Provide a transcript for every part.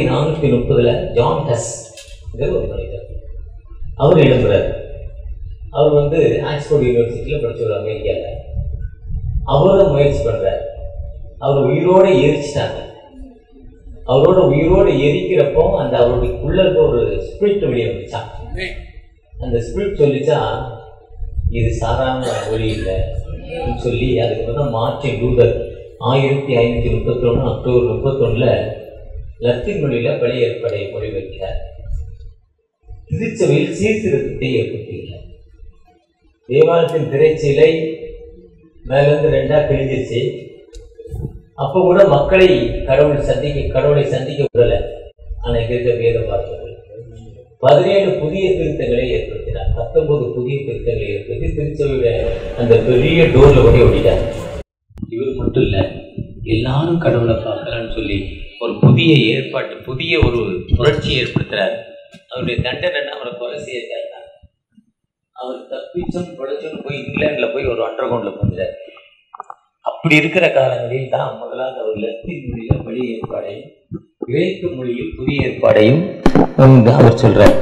நானூற்றி முப்பதுல John has ஒரு மனிதர் அவர் எழுதுறாரு அவர் வந்து ஆக்ஸ்போர்ட் யூனிவர்சிட்டியில் படிச்சவர் அமெரிக்காவில் அவரும் முயற்சி பண்றாரு அவர் உயிரோட எரிச்சிட்டாங்க அவரோட உயிரோட எரிக்கிறப்போ அந்த அவருடைய இருக்க ஒரு ஸ்பிரிட் வெளியே வந்துச்சான் அந்த ஸ்பிரிட் சொல்லிச்சா இது சாதாரண ஒளி இல்லை அப்படின்னு சொல்லி அதுக்கு வந்து மார்டின் லூதர் ஆயிரத்தி ஐநூற்றி முப்பத்தொன்று அக்டோபர் முப்பத்தொன்னுல லத்தீன் மொழியில் பழைய ஏற்படையை மொழிபெயர்க்கிறார் திருச்சபையில் சீர்திருத்தத்தை ஏற்படுத்துகிறார் தேவாலயத்தின் திரைச்சீலை மேலிருந்து ரெண்டா கிழிஞ்சிருச்சு அப்போ கூட மக்களை கடவுள் சந்திக்க கடவுளை சந்திக்க விடல ஆனால் இருக்க வேதம் பார்த்தது பதினேழு புதிய திருத்தங்களை ஏற்படுத்தினார் பத்தொன்பது புதிய திருத்தங்களை ஏற்படுத்தி திருச்சபையோட அந்த பெரிய டோர்ல கொண்டு ஓடிட்டார் இவர் மட்டும் இல்லை எல்லாரும் கடவுளை பார்க்கலாம்னு சொல்லி ஒரு புதிய ஏற்பாட்டு புதிய ஒரு புரட்சியை ஏற்படுத்துறாரு அவருடைய தண்டனை அவரை கொலை செய்ய தேர்ந்தார் அவர் தப்பிச்சும் பிழைச்சும் போய் இங்கிலாந்துல போய் ஒரு அண்டர் கிரவுண்ட்ல வந்துட்டார் அப்படி இருக்கிற காலங்களில் தான் முதலாவது அவர் லத்தீன் மொழியில பழைய ஏற்பாடையும் கிரேக்க மொழியில் புதிய ஏற்பாடையும் வந்து அவர் சொல்றார்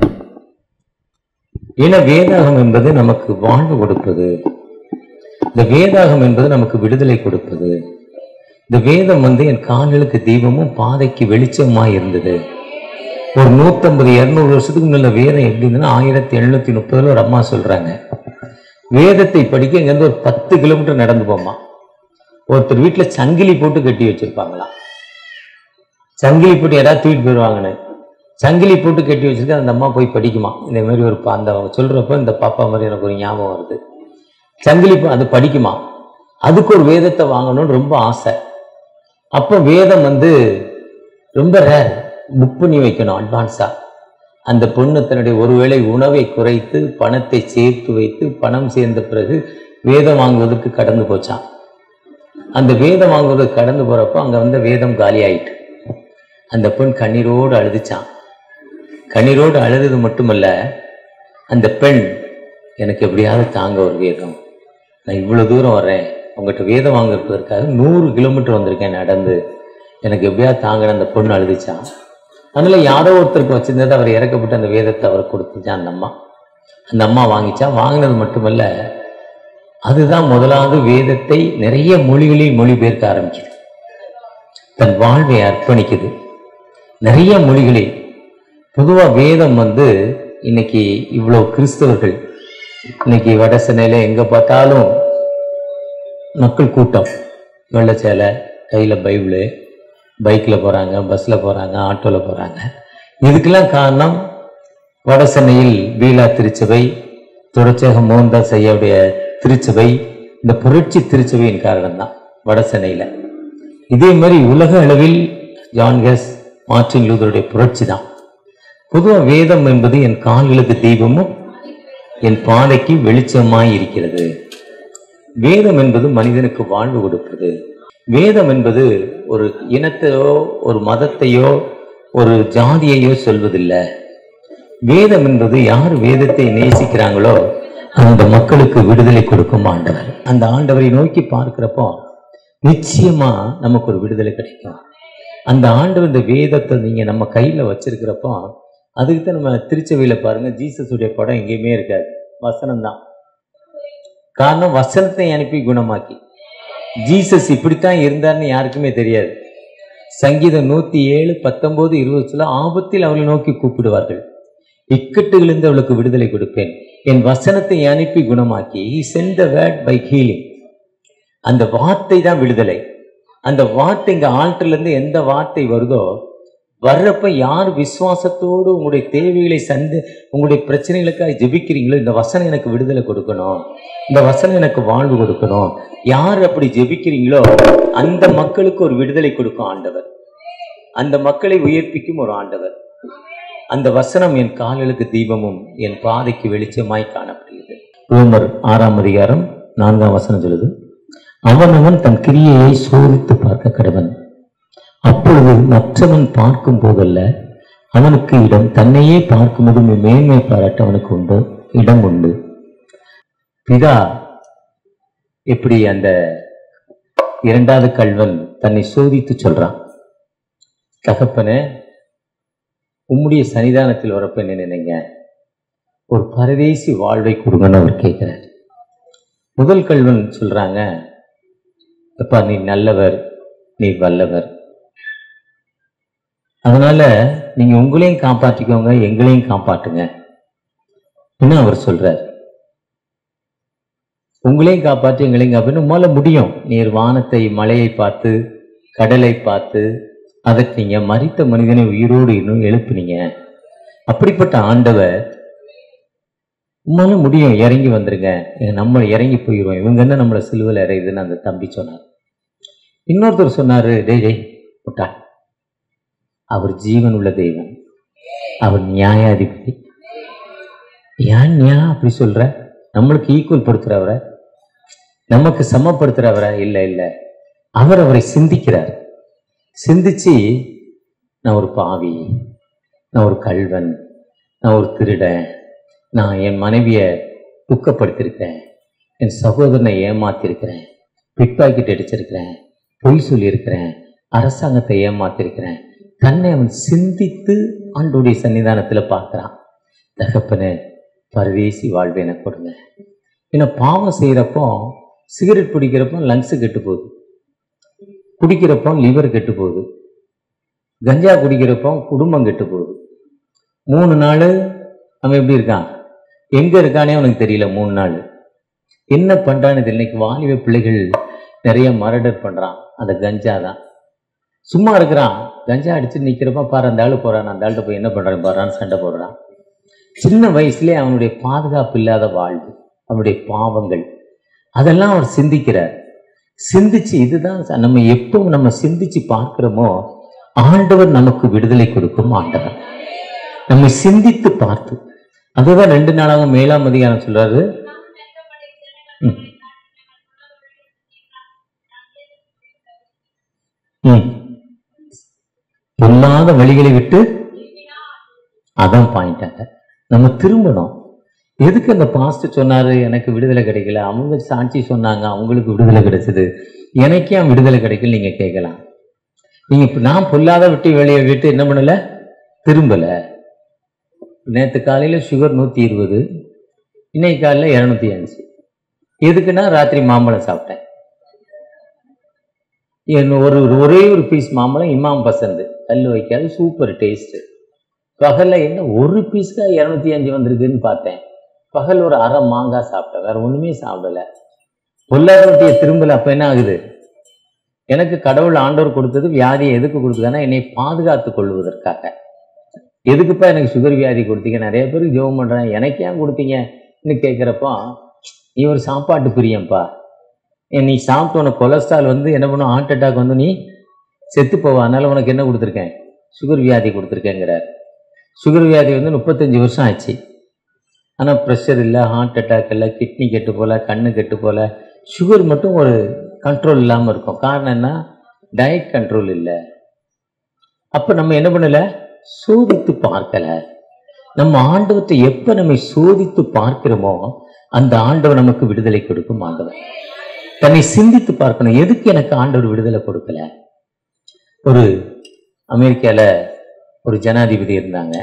ஏன்னா வேதாகம் என்பது நமக்கு வாழ்வு கொடுப்பது இந்த வேதாகம் என்பது நமக்கு விடுதலை கொடுப்பது இந்த வேதம் வந்து என் கால்களுக்கு தீபமும் பாதைக்கு வெளிச்சமா இருந்தது ஒரு நூத்தம்பது இருநூறு வருஷத்துக்கு முன்ன வேதம் எப்படி இருந்ததுன்னா ஆயிரத்தி எழுநூத்தி முப்பதுல ஒரு அம்மா சொல்றாங்க வேதத்தை படிக்க இங்கேருந்து ஒரு பத்து கிலோமீட்டர் நடந்து போமா ஒருத்தர் வீட்டுல சங்கிலி போட்டு கட்டி வச்சிருப்பாங்களாம் சங்கிலி போட்டு யாராவது தூக்கிட்டு போயிடுவாங்கன்னு சங்கிலி போட்டு கட்டி வச்சிருக்க அந்த அம்மா போய் படிக்குமா இந்த மாதிரி ஒரு பா- அந்த சொல்றப்ப இந்த பாப்பா மாதிரி எனக்கு ஒரு ஞாபகம் வருது சங்கிலி போ- அது படிக்குமா அதுக்கு ஒரு வேதத்தை வாங்கணும்னு ரொம்ப ஆசை அப்போ வேதம் வந்து ரொம்ப ரேர் புக் பண்ணி வைக்கணும் அட்வான்ஸா அந்த பொண்ணு தன்னுடைய ஒருவேளை உணவை குறைத்து பணத்தை சேர்த்து வைத்து பணம் சேர்ந்த பிறகு வேதம் வாங்குவதற்கு கடந்து போச்சான் அந்த வேதம் வாங்குவதற்கு கடந்து போறப்போ அங்க வந்து வேதம் காலி ஆயிட்டு அந்த பெண் கண்ணீரோடு அழுதுச்சான் கண்ணீரோடு அழுதது மட்டுமல்ல அந்த பெண் எனக்கு எப்படியாவது தாங்க ஒரு வேதம் நான் இவ்வளவு தூரம் வர்றேன் உங்கள்கிட்ட வேதம் வாங்குறதுக்காக நூறு கிலோமீட்டர் வந்திருக்கேன் நடந்து எனக்கு எப்படியாவது தாங்கன்னு அந்த பொண்ணு அழுதுச்சான் அதனால யாரோ ஒருத்தருக்கு வச்சிருந்தது அவர் இறக்கப்பட்டு அந்த வேதத்தை அவர் கொடுத்துச்சான் அந்த அம்மா அந்த அம்மா வாங்கிச்சா வாங்கினது மட்டுமல்ல அதுதான் முதலாவது வேதத்தை நிறைய மொழிகளில் மொழிபெயர்க்க ஆரம்பிக்குது தன் வாழ்வை அர்ப்பணிக்குது நிறைய மொழிகளில் பொதுவா வேதம் வந்து இன்னைக்கு இவ்வளவு கிறிஸ்தவர்கள் இன்னைக்கு வட சென்னையில எங்க பார்த்தாலும் மக்கள் கூட்டம் வெள்ளை சேலை கையில பைபிளு பைக்ல போறாங்க பஸ்ல போறாங்க ஆட்டோல போறாங்க இதுக்கெல்லாம் காரணம் வட சென்னையில் பீலா திருச்சபை தொடர்ச்சியாக மோகன்தாஸ் ஐயாவுடைய திருச்சபை இந்த புரட்சி திருச்சபையின் காரணம்தான் வட சென்னையில இதே மாதிரி உலக அளவில் ஜான்கஸ் மார்ட்டின் லூதருடைய புரட்சி தான் பொதுவாக வேதம் என்பது என் கால்களுக்கு தீபமும் என் பாதைக்கு வெளிச்சமாய் இருக்கிறது வேதம் என்பது மனிதனுக்கு வாழ்வு கொடுப்பது வேதம் என்பது ஒரு இனத்தையோ ஒரு மதத்தையோ ஒரு ஜாதியையோ சொல்வதில்லை வேதம் என்பது யார் வேதத்தை நேசிக்கிறாங்களோ அந்த மக்களுக்கு விடுதலை கொடுக்கும் ஆண்டவர் அந்த ஆண்டவரை நோக்கி பார்க்கிறப்போ நிச்சயமா நமக்கு ஒரு விடுதலை கிடைக்கும் அந்த ஆண்டவர் இந்த வேதத்தை நீங்க நம்ம கையில வச்சிருக்கிறப்போ அதுக்கு தான் நம்ம திருச்சபையில பாருங்க ஜீசஸுடைய படம் எங்கேயுமே இருக்காது வசனம் தான் காரணம் வசனத்தை அனுப்பி குணமாக்கி ஜீசஸ் இப்படித்தான் இருந்தார்னு யாருக்குமே தெரியாது சங்கீதம் நூத்தி ஏழு பத்தொன்பது இருபதுல ஆபத்தில் அவளை நோக்கி கூப்பிடுவார்கள் இக்கட்டுகளிலிருந்து அவளுக்கு விடுதலை கொடுப்பேன் என் வசனத்தை அனுப்பி குணமாக்கி he sent the word by healing அந்த வார்த்தை தான் விடுதலை அந்த வார்த்தை இங்க ஆல்டர்ல இருந்து எந்த வார்த்தை வருதோ வர்றப்ப யார் விசுவாசத்தோடு உங்களுடைய தேவைகளை சந்து உங்களுடைய பிரச்சனைகளுக்காக ஜெபிக்கிறீங்களோ இந்த வசனம் எனக்கு விடுதலை கொடுக்கணும் இந்த வசனம் எனக்கு வாழ்வு கொடுக்கணும் யார் அப்படி ஜெபிக்கிறீங்களோ அந்த மக்களுக்கு ஒரு விடுதலை கொடுக்கும் ஆண்டவர் அந்த மக்களை உயர்ப்பிக்கும் ஒரு ஆண்டவர் அந்த வசனம் என் கால்களுக்கு தீபமும் என் பாதைக்கு வெளிச்சமாய் காணப்படுகிறது ரோமர் ஆறாம் அதிகாரம் நான்காம் வசனம் சொல்லுது அவனவன் தன் கிரியையை சோதித்து பார்க்க கடவன் அப்பொழுது மற்றவன் பார்க்கும் போதல்ல அவனுக்கு இடம் தன்னையே பார்க்கும்போது மேன்மை பாராட்ட அவனுக்கு உண்டு இடம் உண்டு பிதா எப்படி அந்த இரண்டாவது கல்வன் தன்னை சோதித்து சொல்றான் தகப்பனே உம்முடைய சன்னிதானத்தில் வரப்ப என்ன நினைங்க ஒரு பரதேசி வாழ்வை கொடுங்கன்னு அவர் கேட்கிறார் முதல் கல்வன் சொல்றாங்க அப்பா நீ நல்லவர் நீ வல்லவர் அதனால நீங்க உங்களையும் காப்பாற்றிக்கோங்க எங்களையும் காப்பாற்றுங்க இன்னும் அவர் சொல்றார் உங்களையும் காப்பாற்றி எங்களையும் காப்பாற்று உமால முடியும் நீர் வானத்தை மலையை பார்த்து கடலை பார்த்து அதற்கு நீங்க மரித்த மனிதனை உயிரோடு இன்னும் எழுப்புனீங்க அப்படிப்பட்ட ஆண்டவர் உம்மால முடியும் இறங்கி வந்துருங்க ஏங்க, நம்ம இறங்கி போயிடுவோம் இவங்க என்ன நம்மளை சிலுவையில் இறையுதுன்னு அந்த தம்பி சொன்னார் இன்னொருத்தர் சொன்னாரு டேய் டேய் முட்டா அவர் ஜீவன் உள்ள தெய்வம் அவர் நியாயாதிபதி ஏன் நியா அப்படி சொல்ற நம்மளுக்கு ஈக்குவல் படுத்துறவரை நமக்கு சமப்படுத்துறவரை இல்லை இல்லை அவர் அவரை சிந்திக்கிறார் சிந்திச்சு நான் ஒரு பாவி நான் ஒரு கல்வன் நான் ஒரு திருடன் நான் என் மனைவியை துக்கப்படுத்தியிருக்கிறேன் என் சகோதரனை ஏமாத்திருக்கிறேன் பிட் பாக்கெட் அடிச்சிருக்கிறேன் பொய் சொல்லியிருக்கிறேன் அரசாங்கத்தை ஏமாத்திருக்கிறேன் தன்னை அவன் சிந்தித்து ஆண்டோடைய சன்னிதானத்தில் பார்க்குறான் தகப்பனே பரதேசி வாழ்வு எனக்கு கொடுங்க ஏன்னா பாவம் செய்கிறப்போ சிகரெட் பிடிக்கிறப்போ லங்ஸு கெட்டு போகுது குடிக்கிறப்போ லிவர் கெட்டு போகுது கஞ்சா குடிக்கிறப்போ குடும்பம் கெட்டு போகுது மூணு நாள் அவன் எப்படி இருக்கான் எங்கே இருக்கானே அவனுக்கு தெரியல மூணு நாள் என்ன பண்ணுறான்னு தெரியல இன்னைக்கு வாலிப பிள்ளைகள் நிறைய மர்டர் பண்ணுறான் அந்த கஞ்சா தான் சும்மா இருக்கிறான் கஞ்சா அடிச்சு நிற்கிறப்ப பாரு அந்த ஆள் போகிறான் அந்த ஆள்கிட்ட போய் என்ன பண்ணுறான் பாருன்னு சண்டை போடுறான் சின்ன வயசுலேயே அவனுடைய பாதுகாப்பு இல்லாத வாழ்வு அவனுடைய பாவங்கள் அதெல்லாம் அவர் சிந்திக்கிறார் சிந்திச்சு இதுதான் ச- நம்ம எப்போ நம்ம சிந்திச்சு பார்க்கிறோமோ ஆண்டவர் நமக்கு விடுதலை கொடுக்கும் ஆண்டவர் நம்மை சிந்தித்து பார்த்து அதுதான் ரெண்டு நாளாக மேலாம் அதிகாரம் சொல்றாரு ம். ம். பொல்லாத வழிகளை விட்டு அதான் பாயிண்டாங்க நம்ம திரும்பணும் எதுக்கு அந்த பாஸ்ட் சொன்னாரு எனக்கு விடுதலை கிடைக்கல அவங்க சாட்சி சொன்னாங்க அவங்களுக்கு விடுதலை கிடைச்சது எனக்கே அவன் விடுதலை கிடைக்கல நீங்க கேட்கலாம் நீங்க இப்ப நான் பொல்லாத விட்டு வெளியே விட்டு என்ன பண்ணல திரும்பல நேற்று காலையில சுகர் நூத்தி இருபது இன்னைக்கு காலையில இருநூத்தி அஞ்சு எதுக்குன்னா ராத்திரி மாம்பழம் சாப்பிட்டேன் என் ஒரு ஒரே ஒரு பீஸ் மாம்பழம் இமாம் பசந்து கல் வைக்காது சூப்பர் டேஸ்ட் பகல்ல என்ன ஒரு பீஸ்க்கா இரநூத்தி அஞ்சு வந்திருக்குன்னு பார்த்தேன் பகல் ஒரு அரை மாங்காய் சாப்பிட்டேன் வேற ஒண்ணுமே சாப்பிடல பொல்லாத ரொட்டியை திரும்பல அப்ப என்ன ஆகுது எனக்கு கடவுள் ஆண்டவர் கொடுத்தது வியாதியை எதுக்கு கொடுத்ததுன்னா என்னை பாதுகாத்து கொள்வதற்காக எதுக்குப்பா எனக்கு சுகர் வியாதி கொடுத்தீங்க நிறைய பேருக்கு ஜெபம் பண்றேன் எனக்கு ஏன் கொடுத்தீங்கன்னு கேட்குறப்போ நீ ஒரு சாப்பாட்டு பிரியம்பா ஏன் நீ சாப்பிட்ட உனக்கு கொலஸ்ட்ரால் வந்து என்ன பண்ணும் ஹார்ட் அட்டாக் வந்து நீ செத்து போவ அதனால உனக்கு என்ன கொடுத்துருக்கேன் சுகர் வியாதி கொடுத்துருக்கேங்கிறார் சுகர் வியாதி வந்து முப்பத்தஞ்சு வருஷம் ஆச்சு ஆனால் ப்ரெஷர் இல்லை ஹார்ட் அட்டாக் இல்லை கிட்னி கெட்டு போல கண்ணு கெட்டு போல சுகர் மட்டும் ஒரு கண்ட்ரோல் இல்லாமல் இருக்கும் காரணம் என்ன டயட் கண்ட்ரோல் இல்லை அப்போ நம்ம என்ன பண்ணல சோதித்து பார்க்கல நம்ம ஆண்டவற்றை எப்போ நம்மை சோதித்து பார்க்கிறோமோ அந்த ஆண்டவர் நமக்கு விடுதலை கொடுக்கும் ஆண்டவர் தன்னை சிந்தித்து பார்க்கணும் எதுக்கு எனக்கு ஆண்டவர் விடுதலை கொடுக்கல ஒரு அமெரிக்கால ஒரு ஜனாதிபதி இருந்தாங்க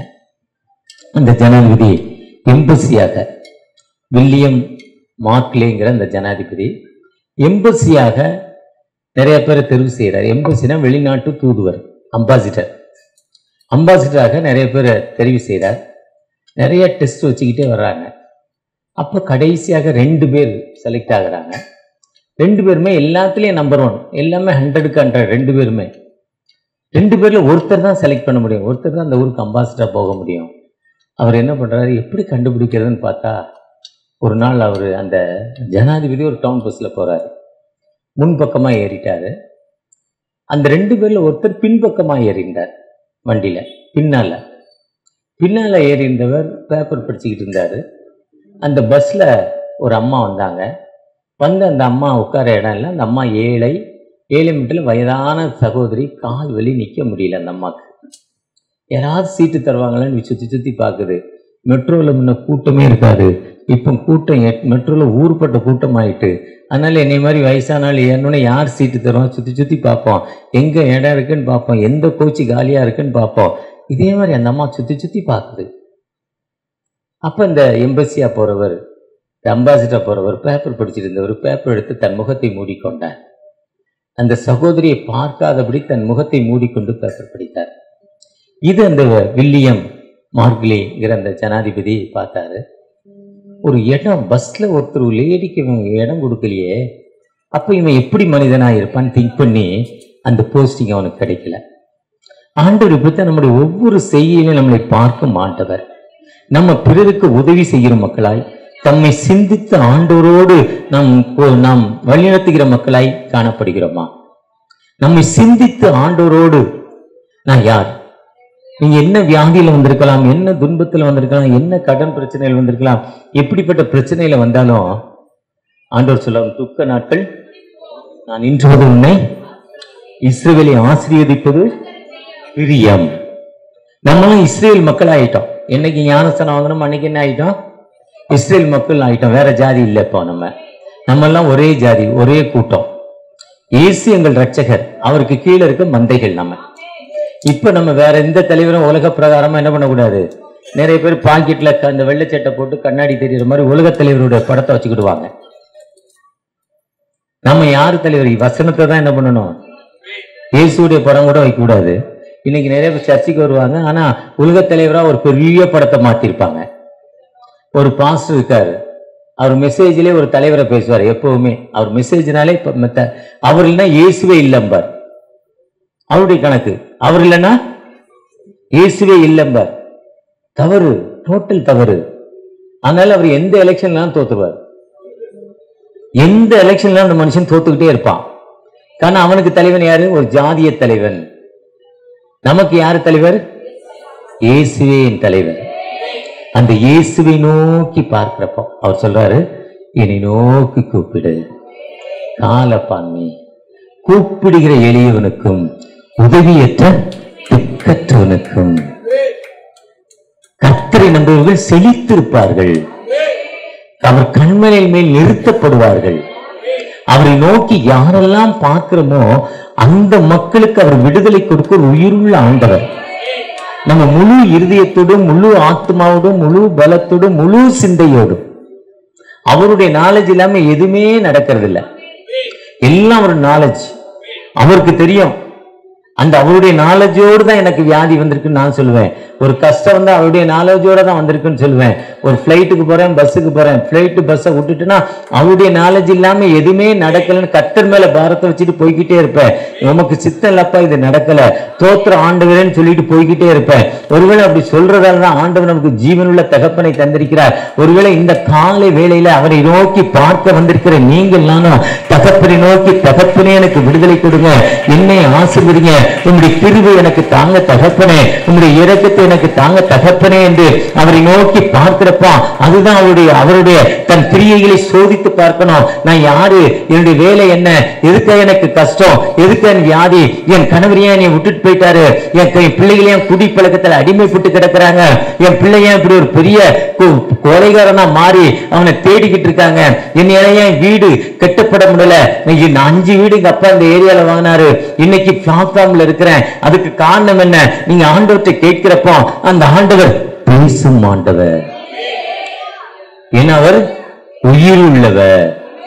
அந்த ஜனாதிபதி எம்பசியாக வில்லியம் மார்க்லேங்கிற அந்த ஜனாதிபதி எம்பசியாக நிறைய பேரை தெரிவு செய்கிறார் எம்பசினா வெளிநாட்டு தூதுவர் அம்பாசிடர் அம்பாசிடராக நிறைய பேரை தெரிவு செய்கிறார் நிறைய டெஸ்ட் வச்சுக்கிட்டே வர்றாங்க அப்போ கடைசியாக ரெண்டு பேர் செலக்ட் ஆகுறாங்க ரெண்டு பேருமே எல்லாத்துலேயும் நம்பர் ஒன் எல்லாமே ஹண்ட்ரடுக்கு ஹண்ட்ரட் ரெண்டு பேருமே ரெண்டு பேர்ல ஒருத்தர் தான் செலக்ட் பண்ண முடியும் ஒருத்தர் தான் அந்த ஊருக்கு அம்பாசிடராக போக முடியும் அவர் என்ன பண்றாரு எப்படி கண்டுபிடிக்கிறதுன்னு பார்த்தா ஒரு நாள் அவர் அந்த ஜனாதிபதி ஒரு டவுன் பஸ்ஸில் போறாரு முன்பக்கமா ஏறிட்டாரு அந்த ரெண்டு பேர்ல ஒருத்தர் பின்பக்கமா ஏறிண்டார் வண்டியில பின்னால பின்னால ஏறி இருந்தவர் பேப்பர் படிச்சுக்கிட்டு இருந்தாரு அந்த பஸ்ல ஒரு அம்மா வந்தாங்க வந்து அந்த அம்மா உட்கார இடம் இல்லை அந்த அம்மா ஏழை ஏழை மீட்டரில் வயதான சகோதரி கால் வலி நிற்க முடியல அந்த அம்மாவுக்கு யாராவது சீட்டு தருவாங்களான்னு சுற்றி சுற்றி பார்க்குது மெட்ரோவில் முன்ன கூட்டமே இருக்காது இப்போ கூட்டம் மெட்ரோவில் ஊர்பட்ட கூட்டம் ஆயிட்டு அதனால என்னை மாதிரி வயசானாலும் ஏறணுன்னு யார் சீட்டு தருவோம் சுற்றி சுற்றி பார்ப்போம் எங்கே இடம் இருக்குன்னு பார்ப்போம் எந்த கோச்சு காலியாக இருக்குன்னு பார்ப்போம் இதே மாதிரி அந்த அம்மா சுத்தி சுத்தி பார்க்குது அப்ப இந்த எம்பசியா போறவர் அம்பாசிடர் போறவர் பேப்பர் படிச்சிட்டு இருந்தவர் பேப்பர் எடுத்து தன் முகத்தை மூடிக்கொண்டார் அந்த சகோதரியை பார்க்காதபடி தன் முகத்தை மூடிக்கொண்டு பேப்பர் படித்தார் இது அந்த வில்லியம் மார்க்லேங்கிற அந்த ஜனாதிபதி பார்த்தாரு ஒரு இடம் பஸ்ல ஒருத்தர் லேடிக்கு இவன் இடம் கொடுக்கலையே அப்ப இவன் எப்படி மனிதனா இருப்பான்னு திங்க் பண்ணி அந்த போஸ்டிங் அவனுக்கு கிடைக்கல ஆண்டவர் இப்படித்தான் நம்முடைய ஒவ்வொரு செய்தியிலும் நம்மளை பார்க்கும் ஆண்டவர் நம்ம பிறருக்கு உதவி செய்கிற மக்களாய் தம்மை சிந்தித்த ஆண்டவரோடு நாம் போ- நாம் வழிநடத்துகிற மக்களாய் காணப்படுகிறோமா நம்மை சிந்தித்து ஆண்டவரோடு நான் யார் நீங்க என்ன வியாதியில வந்திருக்கலாம் என்ன துன்பத்துல வந்திருக்கலாம் என்ன கடன் பிரச்சனையில் வந்திருக்கலாம் எப்படிப்பட்ட பிரச்சனையில வந்தாலும் ஆண்டவர் சொல்ல துக்க நாட்கள் நான் இன்றுவது உன்னை இஸ்ரேலை ஆசீர்வதிப்பது பிரியம் நம்மளும் இஸ்ரேல் மக்கள் ஆயிட்டோம் என்னைக்கு ஞானஸ்தானம் வாங்கணும் அன்னைக்கு என்ன ஆயிட்டோம் இஸ்ரேல் மக்கள் ஆயிட்டோம் வேற ஜாதி இல்லை இப்போ நம்ம நம்ம எல்லாம் ஒரே ஜாதி ஒரே கூட்டம் இயேசு எங்கள் ரட்சகர் அவருக்கு கீழே இருக்க மந்தைகள் நம்ம இப்ப நம்ம வேற எந்த தலைவரும் உலக பிரகாரமா என்ன பண்ணக்கூடாது நிறைய பேர் பாக்கெட்ல அந்த வெள்ளைச்சட்டை போட்டு கண்ணாடி தெரியுற மாதிரி உலக தலைவருடைய படத்தை வச்சுக்கிடுவாங்க நம்ம யாரு தலைவர் வசனத்தை தான் என்ன பண்ணணும் இயேசுடைய படம் கூட வைக்க கூடாது இன்னைக்கு நிறைய பேர் சர்ச்சைக்கு வருவாங்க ஆனா உலக தலைவரா ஒரு பெரிய படத்தை மாத்திருப்பாங்க ஒரு பாஸ்டர் இருக்காரு அவர் மெசேஜ்லயே ஒரு தலைவரை பேசுவார் எப்பவுமே அவர் மெசேஜ்னாலே இப்ப மெத்த அவர் இல்லைன்னா இயேசுவே இல்லம்பார் அவருடைய கணக்கு அவர் இல்லைன்னா இயேசுவே இல்லம்பார் தவறு டோட்டல் தவறு அதனால அவர் எந்த எலெக்ஷன்லாம் தோத்துருவார் எந்த எலெக்ஷன்ல அந்த மனுஷன் தோத்துக்கிட்டே இருப்பான் காரணம் அவனுக்கு தலைவன் யாரு ஒரு ஜாதிய தலைவன் நமக்கு யாரு தலைவர் இயேசுவே என் தலைவர் அந்த இயேசுவை நோக்கி பார்க்கிறப்போ அவர் சொல்றாரு என்னை நோக்கி கூப்பிடு காலப்பான்மை கூப்பிடுகிற எளியவனுக்கும் உதவியற்ற திக்கற்றவனுக்கும் கர்த்தரை நம்புவர்கள் செழித்திருப்பார்கள் அவர் கண்மலையில் மேல் நிறுத்தப்படுவார்கள் அவரை நோக்கி யாரெல்லாம் பார்க்கிறோமோ அந்த மக்களுக்கு அவர் விடுதலை கொடுக்க ஒரு உயிருள்ள ஆண்டவர் நம்ம முழு இருதயத்தோடும் முழு ஆத்மாவோடும் முழு பலத்தோடும் முழு சிந்தையோடும் அவருடைய நாலேஜ் இல்லாம எதுவுமே நடக்கிறது இல்ல எல்லாம் ஒரு நாலேஜ் அவருக்கு தெரியும் அந்த அவருடைய நாலேஜோடு தான் எனக்கு வியாதி வந்திருக்குன்னு நான் சொல்லுவேன் ஒரு கஷ்டம் வந்து அவருடைய நாலேஜோட தான் வந்திருக்குன்னு சொல்லுவேன் ஒரு ஃப்ளைட்டுக்கு போறேன் பஸ்ஸுக்கு போறேன் ஃப்ளைட்டு பஸ்ஸை விட்டுட்டுனா அவருடைய நாலேஜ் இல்லாம எதுவுமே நடக்கலன்னு கத்தர் மேல பாரத்தை வச்சுட்டு போய்கிட்டே இருப்பேன் உமக்கு சித்தம் இல்லப்பா இது நடக்கல தோத்திர ஆண்டவரேன்னு சொல்லிட்டு போய்கிட்டே இருப்பேன் ஒருவேளை அப்படி சொல்றதால தான் ஆண்டவர் நமக்கு ஜீவனுள்ள தகப்பனை தந்திருக்கிறார் ஒருவேளை இந்த காலை வேளையில அவரை நோக்கி பார்க்க வந்திருக்கிற நீங்கள் நானும் தகப்பனை நோக்கி தகப்பனே எனக்கு விடுதலை கொடுங்க என்னை ஆசீர்வதிங்க உங்களுடைய பிரிவு எனக்கு தாங்க தகப்பனே உங்களுடைய இரக்கத்தை எனக்கு தாங்க தகப்பனே என்று அவரை நோக்கி பார்க்கிறப்பா அதுதான் அவருடைய அவருடைய தன் கிரியைகளை சோதித்து பார்க்கணும் நான் யாரு என்னுடைய வேலை என்ன எதுக்கு எனக்கு கஷ்டம் எதுக்கு என் வியாதி என் கணவர் ஏன் என்னை விட்டுட்டு போயிட்டாரு என் கை- பிள்ளைகள் ஏன் குடி பழக்கத்துல அடிமைப்பட்டு கிடக்குறாங்க என் பிள்ளை ஏன் இப்படி ஒரு பெரிய கு- கொலைகாரனா மாறி அவனை தேடிக்கிட்டு இருக்காங்க என்னையால ஏன் வீடு கட்டப்பட முடியல இன்னைக்கு நான் அஞ்சு வீடு எங்க அப்பா இந்த ஏரியால வாங்கினாரு இன்னைக்கு பிளாட்ஃபார்ம்ல இருக்கிறேன் அதுக்கு காரணம் என்ன நீங்க ஆண்டவர்கிட்ட கேட்கிறப்போ அந்த ஆண்டவர் பேசும் ஆண்டவர் ஏன்னா அவர் உயிர் உள்ளவர்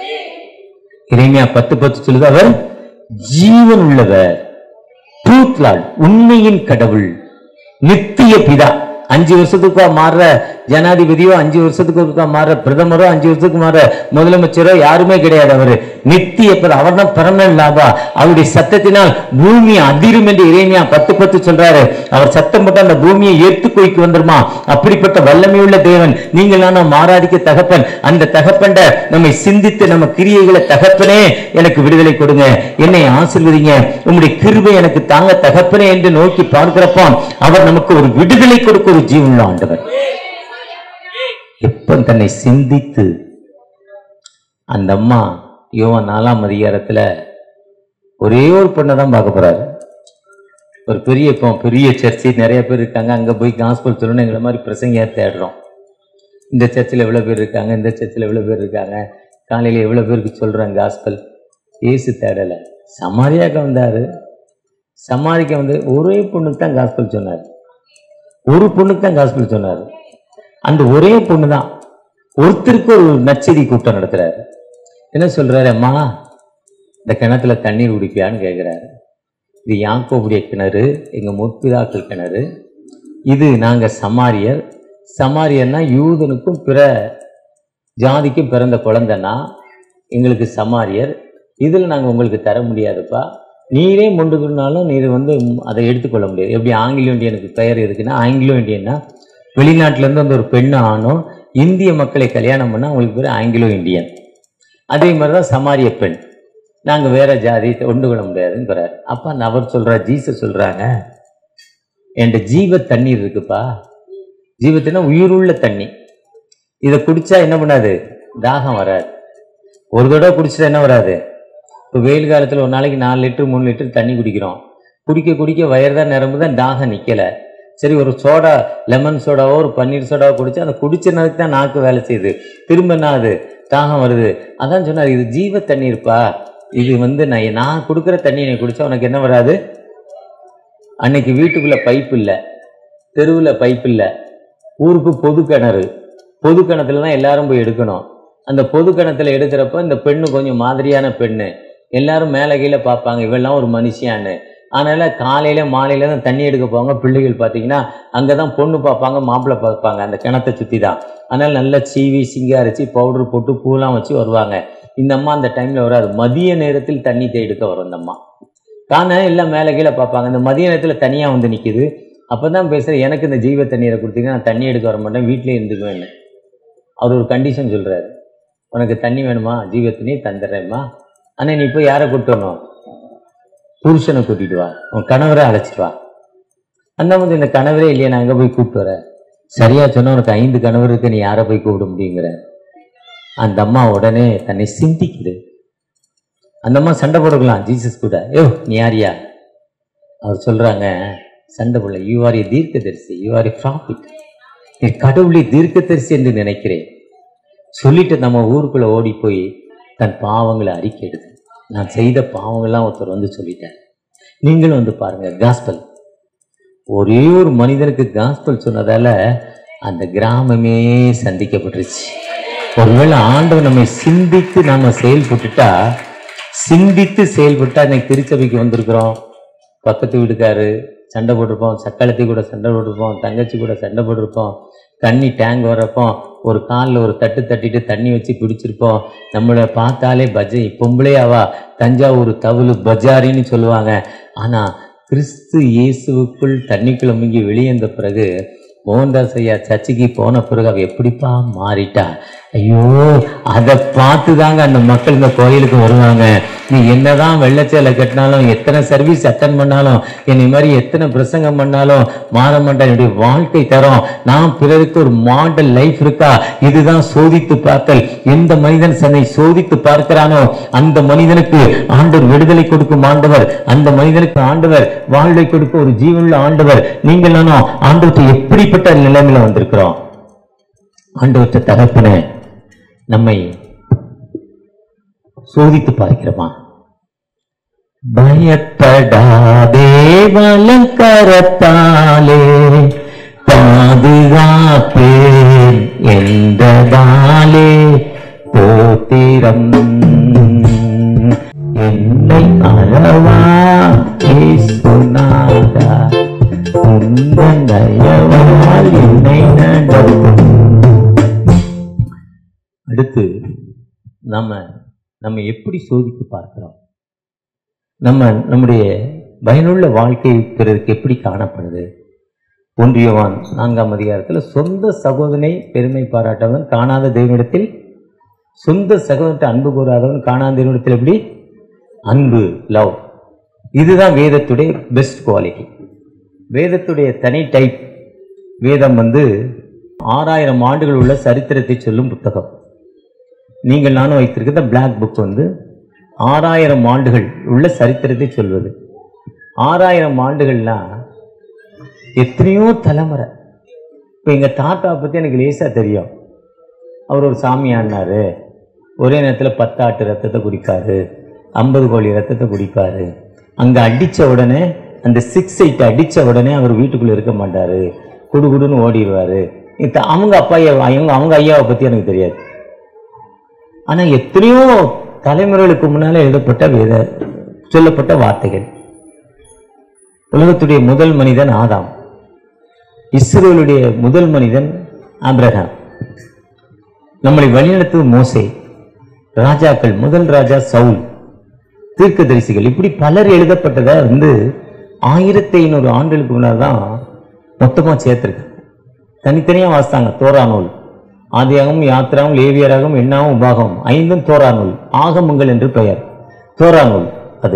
இறைமையா பத்து பத்து சொல்லுது அவர் ஜீவன் உள்ளவர் ட்ரூத் லார்ட் உண்மையின் கடவுள் நித்திய பிதா அஞ்சு வருஷத்துக்கு மாறுற ஜனாதிபதியோ அஞ்சு வருஷத்துக்கு ஒருக்கா மாறுற பிரதமரோ அஞ்சு வருஷத்துக்கு மாறுற முதலமைச்சரோ யாருமே கிடையாது அவரு நித்திய பிதா அவர் தான் பரமன் லாபா அவருடைய சத்தத்தினால் பூமி அதிரும் என்று இறைமையா பத்து பத்து சொல்றாரு அவர் சத்தம் போட்டு அந்த பூமியை ஏற்றுக்கொய்க்கு வந்துருமா அப்படிப்பட்ட வல்லமையுள்ள தேவன் நீங்கள் நானும் மாறாதிக்க தகப்பன் அந்த தகப்பண்ட நம்மை சிந்தித்து நம்ம கிரியைகளை தகப்பனே எனக்கு விடுதலை கொடுங்க என்னை ஆசீர்வதிங்க உங்களுடைய கிருபை எனக்கு தாங்க தகப்பனே என்று நோக்கி பார்க்கிறப்போ அவர் நமக்கு ஒரு விடுதலை கொடுக்க ஒரு ஜீவனுள்ள ஆண்டவர் எப்ப தன்னை சிந்தித்து அந்த அம்மா யோவான் நாலாம் அதிகாரத்துல ஒரே ஒரு பொண்ணை தான் பார்க்க போறாரு ஒரு பெரிய இப்போ பெரிய சர்ச்சை நிறைய பேர் இருக்காங்க அங்க போய் காஸ்பல் சொல்லணும் எங்களை மாதிரி பிரசங்க தேடுறோம் இந்த சர்ச்சில் எவ்வளோ பேர் இருக்காங்க இந்த சர்ச்சில் எவ்வளோ பேர் இருக்காங்க காலையில் எவ்வளோ பேருக்கு சொல்கிறாங்க காஸ்பல் ஏசு தேடலை சமாரியாக்க வந்தார் சமாரிக்க வந்து ஒரே பொண்ணுக்கு தான் காஸ்பல் சொன்னார் ஒரு பொண்ணுக்கு தான் காஸ்பிள் சொன்னாரு அந்த ஒரே பொண்ணு தான் ஒருத்தருக்கு ஒரு நச்செடி கூட்டம் நடத்துறாரு என்ன சொல்றாரு அம்மா இந்த கிணத்துல தண்ணீர் குடிப்பியான்னு கேட்குறாரு இது யாக்கோபுடைய கிணறு எங்க முற்பிதாக்கள் கிணறு இது நாங்க சமாரியர் சமாரியர்னா யூதனுக்கும் பிற ஜாதிக்கும் பிறந்த குழந்தைன்னா எங்களுக்கு சமாரியர் இதில் நாங்கள் உங்களுக்கு தர முடியாதுப்பா நீரே மொண்டுக்குனாலும் நீர் வந்து அதை எடுத்துக்கொள்ள முடியாது எப்படி ஆங்கிலோ இந்தியனுக்கு பெயர் இருக்குன்னா ஆங்கிலோ இந்தியன்னா வெளிநாட்டிலேருந்து வந்து ஒரு பெண்ணு ஆணும் இந்திய மக்களை கல்யாணம் பண்ணால் அவங்களுக்கு பேர் ஆங்கிலோ இந்தியன் அதே மாதிரி தான் சமாரிய பெண் நாங்கள் வேற ஜாதி ஒன்று கொள்ள முடியாதுங்கிறார் அப்போ அந்த அவர் சொல்கிறார் ஜீசஸ் சொல்கிறாங்க என்கிட்ட ஜீவ தண்ணீர் இருக்குப்பா ஜீவத்தினா உயிருள்ள தண்ணி இதை குடிச்சா என்ன பண்ணாது தாகம் வராது ஒரு தடவை குடிச்சா என்ன வராது இப்போ வெயில் காலத்தில் ஒரு நாளைக்கு நாலு லிட்டர் மூணு லிட்டர் தண்ணி குடிக்கிறோம் குடிக்க குடிக்க வயர் தான் நிரம்பு தான் தாகம் நிற்கலை சரி ஒரு சோடா லெமன் சோடாவோ ஒரு பன்னீர் சோடாவோ குடிச்சா அந்த குடிச்ச நேரத்துக்கு தான் நாக்கு வேலை செய்யுது திரும்ப என்ன ஆகுது தாகம் வருது அதான் சொன்னார் இது ஜீவ தண்ணீர்ப்பா இது வந்து நான் நான் கொடுக்குற தண்ணி நீ குடிச்சா உனக்கு என்ன வராது அன்னைக்கு வீட்டுக்குள்ள பைப் இல்லை தெருவில் பைப் இல்லை ஊருக்கு பொது கிணறு பொது கிணத்துல தான் எல்லாரும் போய் எடுக்கணும் அந்த பொது கிணத்துல எடுக்கிறப்ப இந்த பெண்ணு கொஞ்சம் மாதிரியான பெண்ணு எல்லாரும் மேலே கீழே பார்ப்பாங்க இவெல்லாம் ஒரு மனுஷியான்னு அதனால காலையில மாலையில தான் தண்ணி எடுக்க போவாங்க பிள்ளைகள் பார்த்தீங்கன்னா அங்கே தான் பொண்ணு பார்ப்பாங்க மாப்பிள்ளை பார்ப்பாங்க அந்த கிணத்தை சுற்றி தான் அதனால நல்லா சீவி சிங்காரிச்சு பவுடர் போட்டு பூலாம் வச்சு வருவாங்க இந்த அம்மா அந்த டைம்ல வராது மதிய நேரத்தில் தண்ணி தே- எடுக்க வரும் இந்த அம்மா தானே எல்லாம் மேலே கீழே பார்ப்பாங்க இந்த மதிய நேரத்தில் தனியாக வந்து நிற்கிது அப்போ தான் பேசுகிறேன் எனக்கு இந்த ஜீவ தண்ணீரை கொடுத்தீங்கன்னா நான் தண்ணி எடுக்க வர மாட்டேன் வீட்டிலே இருந்துக்குவேன்னு அவர் ஒரு கண்டிஷன் சொல்கிறாரு உனக்கு தண்ணி வேணுமா ஜீவ தண்ணி தந்துடுறேம்மா ஆனால் நீ போய் யாரை கூப்பிட்டு வரணும் புருஷனை கூட்டிட்டு வா உன் கணவரை அழைச்சிட்டு வா அந்த மாதிரி இந்த கணவரே இல்லையா நான் எங்கே போய் கூப்பிட்டு வரேன் சரியா சொன்னா உனக்கு ஐந்து கணவர் இருக்கு நீ யாரை போய் கூப்பிட முடியுங்கிற அந்த அம்மா உடனே தன்னை சிந்திக்குது அந்த அம்மா சண்டை போட்டுக்கலாம் ஜீசஸ் கூட யோ நீ யாரியா அவர் சொல்றாங்க சண்டை போடல யூ ஆர் ஏ தீர்க்கதரிசி யூ ஆர் ஏ ப்ராஃபிட் நீ கடவுளை தீர்க்கதரிசி என்று நினைக்கிறேன் சொல்லிட்டு நம்ம ஊருக்குள்ள ஓடி போய் தன் பாவங்களை அறிக்கையிடுது நான் செய்த பாவங்கள்லாம் ஒருத்தர் வந்து சொல்லிட்டார் நீங்களும் வந்து பாருங்க காஸ்பல் ஒரே ஒரு மனிதனுக்கு காஸ்பல் சொன்னதால அந்த கிராமமே சந்திக்கப்பட்டுருச்சு ஒருவேளை ஆண்டவர் நம்மை சிந்தித்து நாம செயல்பட்டுட்டா சிந்தித்து செயல்பட்டா இன்னைக்கு திருச்சபைக்கு வந்திருக்கிறோம் பக்கத்து வீட்டுக்காரு சண்டை போட்டிருப்போம் சக்களத்தி கூட சண்டை போட்டிருப்போம் தங்கச்சி கூட சண்டை போட்டிருப்போம் தண்ணி டேங்க் வரப்போ ஒரு காலில் ஒரு தட்டு தட்டிட்டு தண்ணி வச்சு குடிச்சிருப்போம் நம்மளை பார்த்தாலே பஜை பொம்பளே அவா தஞ்சாவூர் தவுளு பஜாரின்னு சொல்லுவாங்க ஆனால் கிறிஸ்து இயேசுவுக்குள் தண்ணிக்குள்ள முங்கி வெளியே வந்த பிறகு மோகன்தாஸ் ஐயா சர்ச்சுக்கு போன பிறகு அவ எப்படிப்பா மாறிட்டா ஐயோ அதை பார்த்து தாங்க அந்த மக்கள் இந்த கோயிலுக்கு வருவாங்க நீ என்னதான் வெள்ளச்சேலை கட்டினாலும் எத்தனை சர்வீஸ் அட்டன் பண்ணாலும் என்னை மாதிரி எத்தனை பிரசங்கம் பண்ணாலும் மாற மாட்டேன் என்னுடைய வாழ்க்கை தரும் நான் பிறருக்கு ஒரு மாடல் லைஃப் இருக்கா இதுதான் சோதித்து பார்த்தல் எந்த மனிதன் தன்னை சோதித்து பார்க்கிறானோ அந்த மனிதனுக்கு ஆண்டவர் விடுதலை கொடுக்கும் ஆண்டவர் அந்த மனிதனுக்கு ஆண்டவர் வாழ்வை கொடுக்க ஒரு ஜீவனுள்ள ஆண்டவர் நீங்கள் நானும் ஆண்டவத்தை எப்படிப்பட்ட நிலைமையில வந்திருக்கிறோம் ஆண்டவற்ற தகப்பனே நம்மை சோதித்து பார்க்கிறோமா பயப்படாதே வலங்கரத்தாலே பாதுகாப்பேன் என்றதாலே போத்திரம் என்னை அறவா இயேசுநாதா உந்தன் தயவால் என்னை நடத்தும் அடுத்து நம்ம நம்ம எப்படி சோதித்து பார்க்கிறோம் நம்ம நம்முடைய பயனுள்ள வாழ்க்கை பிறருக்கு எப்படி காணப்படுது ஒன்றியவான் நான்காம் அதிகாரத்தில் சொந்த சகோதரனை பெருமை பாராட்டவன் காணாத தெய்வனிடத்தில் சொந்த சகோதரத்தை அன்பு கூறாதவன் காணாத தெய்வனிடத்தில் எப்படி அன்பு லவ் இதுதான் வேதத்துடைய பெஸ்ட் குவாலிட்டி வேதத்துடைய தனி டைப் வேதம் வந்து ஆறாயிரம் ஆண்டுகள் உள்ள சரித்திரத்தை சொல்லும் புத்தகம் நீங்கள் நானும் வைத்திருக்கிற பிளாக் புக் வந்து ஆறாயிரம் ஆண்டுகள் உள்ள சரித்திரத்தை சொல்வது ஆறாயிரம் ஆண்டுகள்னா எத்தனையோ தலைமுறை இப்போ எங்கள் தாத்தா பற்றி எனக்கு லேசாக தெரியும் அவர் ஒரு சாமி ஆடினாரு ஒரே நேரத்தில் பத்து ஆட்டு ரத்தத்தை குடிப்பாரு ஐம்பது கோழி ரத்தத்தை குடிப்பாரு அங்கே அடித்த உடனே அந்த சிக்ஸ் எயிட் அடித்த உடனே அவர் வீட்டுக்குள்ளே இருக்க மாட்டார் குடுகுடுன்னு ஓடிடுவாரு இத்த- அவங்க அப்பா ஐயா அவங்க அவங்க ஐயாவை பத்தி எனக்கு தெரியாது ஆனா எத்தனையோ தலைமுறைகளுக்கு முன்னால எழுதப்பட்ட வேத சொல்லப்பட்ட வார்த்தைகள் உலகத்துடைய முதல் மனிதன் ஆதாம் இஸ்ரேலுடைய முதல் மனிதன் ஆபிரகாம் நம்மளை வழிநடத்துவது மோசே ராஜாக்கள் முதல் ராஜா சவுல் தீர்க்கதரிசிகள் இப்படி பலர் எழுதப்பட்டதை வந்து ஆயிரத்தி ஐநூறு ஆண்டுகளுக்கு முன்னால் தான் மொத்தமாக சேர்த்துருக்காங்க தனித்தனியாக வாசித்தாங்க தோரா நூல் ஆதியாகவும் யாத்திராவும் லேவியராகவும் எண்ணாவும் உபாகம் ஐந்தும் தோரா நூல் ஆகமங்கள் என்று பெயர் தோரா நூல் அது